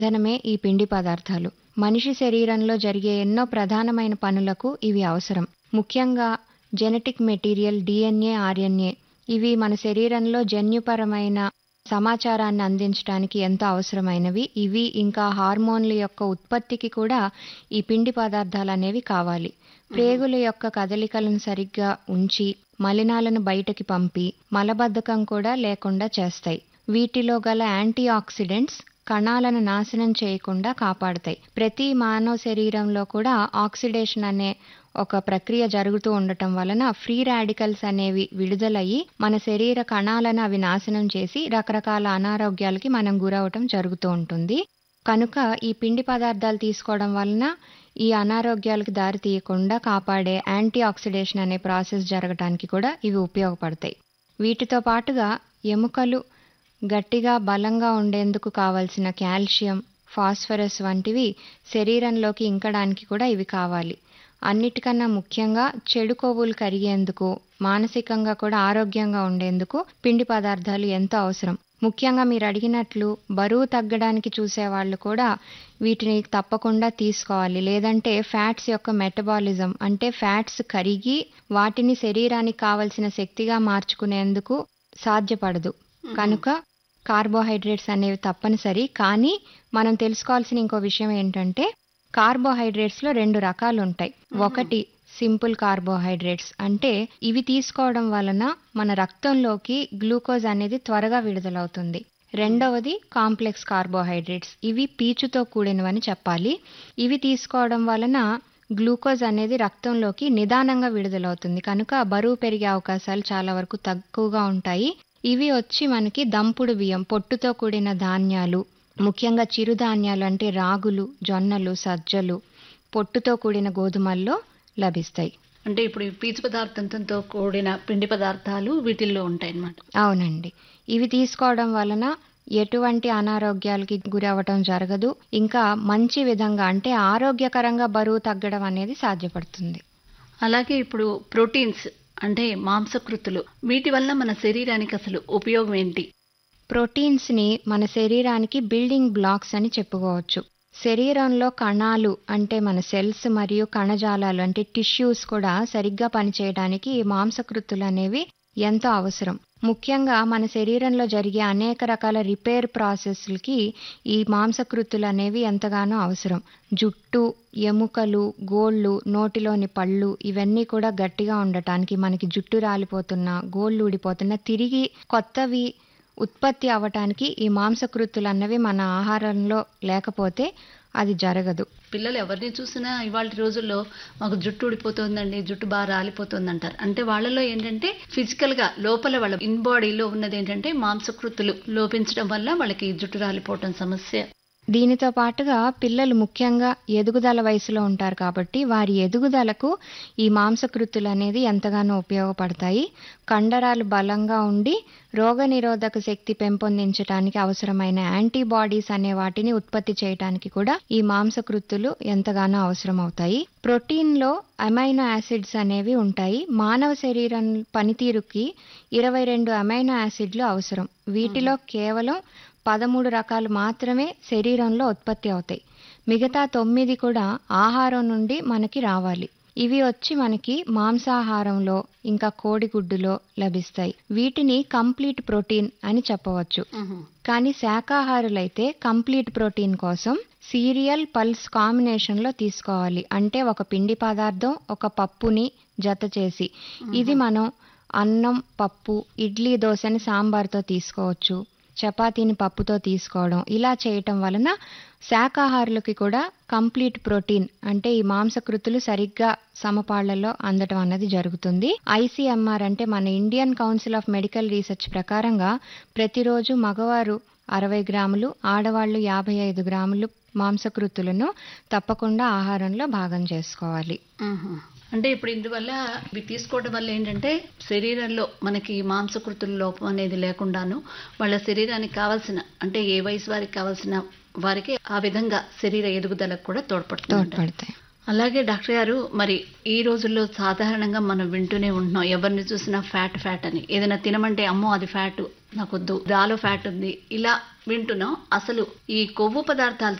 ఇంధనమే ఈ పిండి పదార్థాలు మనిషి శరీరంలో జరిగే ఎన్నో ప్రధానమైన పనులకు ఇవి అవసరం ముఖ్యంగా జెనెటిక్ మెటీరియల్ డిఎన్ఏ ఆర్ఎన్ఏ ఇవి మన శరీరంలో జన్యుపరమైన సమాచారాన్ని అందించడానికి ఎంతో అవసరమైనవి ఇవి ఇంకా హార్మోన్ల యొక్క ఉత్పత్తికి కూడా ఈ పిండి పదార్థాలు అనేవి కావాలి ప్రేగుల యొక్క కదలికలను సరిగ్గా ఉంచి మలినాలను బయటకి పంపి మలబద్ధకం కూడా లేకుండా చేస్తాయి వీటిలో గల యాంటీ ఆక్సిడెంట్స్ కణాలను నాశనం చేయకుండా కాపాడతాయి ప్రతి మానవ శరీరంలో కూడా ఆక్సిడేషన్ అనే ఒక ప్రక్రియ జరుగుతూ ఉండటం వలన ఫ్రీ రాడికల్స్ అనేవి విడుదలయ్యి మన శరీర కణాలను అవి నాశనం చేసి రకరకాల అనారోగ్యాలకి మనం గురవటం జరుగుతూ ఉంటుంది కనుక ఈ పిండి పదార్థాలు తీసుకోవడం వలన ఈ అనారోగ్యాలకు దారి తీయకుండా కాపాడే యాంటీ ఆక్సిడేషన్ అనే ప్రాసెస్ జరగడానికి కూడా ఇవి ఉపయోగపడతాయి వీటితో పాటుగా ఎముకలు గట్టిగా బలంగా ఉండేందుకు కావలసిన కాల్షియం ఫాస్ఫరస్ వంటివి శరీరంలోకి ఇంకడానికి కూడా ఇవి కావాలి అన్నిటికన్నా ముఖ్యంగా చెడు కొవ్వులు కరిగేందుకు మానసికంగా కూడా ఆరోగ్యంగా ఉండేందుకు పిండి పదార్థాలు ఎంతో అవసరం ముఖ్యంగా మీరు అడిగినట్లు బరువు తగ్గడానికి చూసే వాళ్ళు కూడా వీటిని తప్పకుండా తీసుకోవాలి లేదంటే ఫ్యాట్స్ యొక్క మెటబాలిజం అంటే ఫ్యాట్స్ కరిగి వాటిని శరీరానికి కావలసిన శక్తిగా మార్చుకునేందుకు సాధ్యపడదు కనుక కార్బోహైడ్రేట్స్ అనేవి తప్పనిసరి కానీ మనం తెలుసుకోవాల్సిన ఇంకో విషయం ఏంటంటే కార్బోహైడ్రేట్స్ లో రెండు రకాలు ఉంటాయి ఒకటి సింపుల్ కార్బోహైడ్రేట్స్ అంటే ఇవి తీసుకోవడం వలన మన రక్తంలోకి గ్లూకోజ్ అనేది త్వరగా విడుదలవుతుంది రెండవది కాంప్లెక్స్ కార్బోహైడ్రేట్స్ ఇవి పీచుతో కూడినవని చెప్పాలి ఇవి తీసుకోవడం వలన గ్లూకోజ్ అనేది రక్తంలోకి నిదానంగా విడుదలవుతుంది కనుక బరువు పెరిగే అవకాశాలు చాలా వరకు తక్కువగా ఉంటాయి ఇవి వచ్చి మనకి దంపుడు బియ్యం పొట్టుతో కూడిన ధాన్యాలు ముఖ్యంగా చిరుధాన్యాలు అంటే రాగులు జొన్నలు సజ్జలు పొట్టుతో కూడిన గోధుమల్లో లభిస్తాయి అంటే ఇప్పుడు ఈ పీచు పదార్థంతో కూడిన పిండి పదార్థాలు వీటిల్లో ఉంటాయి అన్నమాట అవునండి ఇవి తీసుకోవడం వలన ఎటువంటి అనారోగ్యాలకి గురి అవ్వటం జరగదు ఇంకా మంచి విధంగా అంటే ఆరోగ్యకరంగా బరువు తగ్గడం అనేది సాధ్యపడుతుంది అలాగే ఇప్పుడు ప్రోటీన్స్ అంటే మాంసకృతులు వీటి వల్ల మన శరీరానికి అసలు ఉపయోగం ఏంటి ప్రోటీన్స్ని మన శరీరానికి బిల్డింగ్ బ్లాక్స్ అని చెప్పుకోవచ్చు శరీరంలో కణాలు అంటే మన సెల్స్ మరియు కణజాలాలు అంటే టిష్యూస్ కూడా సరిగ్గా పనిచేయడానికి ఈ మాంసకృతులు అనేవి ఎంతో అవసరం ముఖ్యంగా మన శరీరంలో జరిగే అనేక రకాల రిపేర్ ప్రాసెస్లకి ఈ మాంసకృతులు అనేవి ఎంతగానో అవసరం జుట్టు ఎముకలు గోళ్ళు నోటిలోని పళ్ళు ఇవన్నీ కూడా గట్టిగా ఉండటానికి మనకి జుట్టు రాలిపోతున్నా గోళ్ళు ఊడిపోతున్నా తిరిగి కొత్తవి ఉత్పత్తి అవ్వటానికి ఈ మాంసకృతులు అన్నవి మన ఆహారంలో లేకపోతే అది జరగదు పిల్లలు ఎవరిని చూసినా ఇవాళ రోజుల్లో మాకు జుట్టు ఊడిపోతుందండి జుట్టు బాగా రాలిపోతుంది అంటారు అంటే వాళ్ళలో ఏంటంటే ఫిజికల్ గా లోపల వాళ్ళ ఇన్ బాడీలో ఉన్నది ఏంటంటే మాంసకృతులు లోపించడం వల్ల వాళ్ళకి జుట్టు రాలిపోవటం సమస్య దీనితో పాటుగా పిల్లలు ముఖ్యంగా ఎదుగుదల వయసులో ఉంటారు కాబట్టి వారి ఎదుగుదలకు ఈ మాంసకృతులు అనేది ఎంతగానో ఉపయోగపడతాయి కండరాలు బలంగా ఉండి రోగనిరోధక శక్తి పెంపొందించడానికి అవసరమైన యాంటీబాడీస్ అనే వాటిని ఉత్పత్తి చేయడానికి కూడా ఈ మాంసకృతులు ఎంతగానో అవసరం అవుతాయి ప్రోటీన్లో అమైనో యాసిడ్స్ అనేవి ఉంటాయి మానవ శరీరం పనితీరుకి ఇరవై రెండు అమైనో యాసిడ్లు అవసరం వీటిలో కేవలం పదమూడు రకాలు మాత్రమే శరీరంలో ఉత్పత్తి అవుతాయి మిగతా తొమ్మిది కూడా ఆహారం నుండి మనకి రావాలి ఇవి వచ్చి మనకి మాంసాహారంలో ఇంకా కోడిగుడ్డులో లభిస్తాయి వీటిని కంప్లీట్ ప్రోటీన్ అని చెప్పవచ్చు కానీ శాకాహారులైతే కంప్లీట్ ప్రోటీన్ కోసం సీరియల్ పల్స్ కాంబినేషన్లో తీసుకోవాలి అంటే ఒక పిండి పదార్థం ఒక పప్పుని జత చేసి ఇది మనం అన్నం పప్పు ఇడ్లీ దోశని సాంబార్తో తీసుకోవచ్చు చపాతీని పప్పుతో తీసుకోవడం ఇలా చేయటం వలన శాకాహారులకి కూడా కంప్లీట్ ప్రోటీన్ అంటే ఈ మాంసకృతులు సరిగ్గా సమపాళ్లలో అందటం అన్నది జరుగుతుంది ఐసీఎంఆర్ అంటే మన Indian Council of Medical Research ప్రకారంగా ప్రతిరోజు మగవారు అరవై గ్రాములు ఆడవాళ్లు యాభై ఐదు గ్రాములు మాంసకృతులను తప్పకుండా ఆహారంలో భాగం చేసుకోవాలి అంటే ఇప్పుడు ఇందువల్ల ఇవి తీసుకోవడం వల్ల ఏంటంటే శరీరంలో మనకి మాంసకృతుల లోపం అనేది లేకుండాను వాళ్ళ శరీరానికి కావాల్సిన అంటే ఏ వయసు వారికి కావాల్సిన వారికి ఆ విధంగా శరీర ఎదుగుదలకు కూడా తోడ్పడుతుంది తోడ్పడతాయి అలాగే డాక్టర్ గారు మరి ఈ రోజుల్లో సాధారణంగా మనం వింటూనే ఉంటున్నాం ఎవరిని చూసినా ఫ్యాట్ ఫ్యాట్ అని ఏదైనా తినమంటే అమ్మో అది ఫ్యాట్ నాకొద్దు దాలో ఫ్యాట్ ఉంది ఇలా వింటున్నాం అసలు ఈ కొవ్వు పదార్థాలు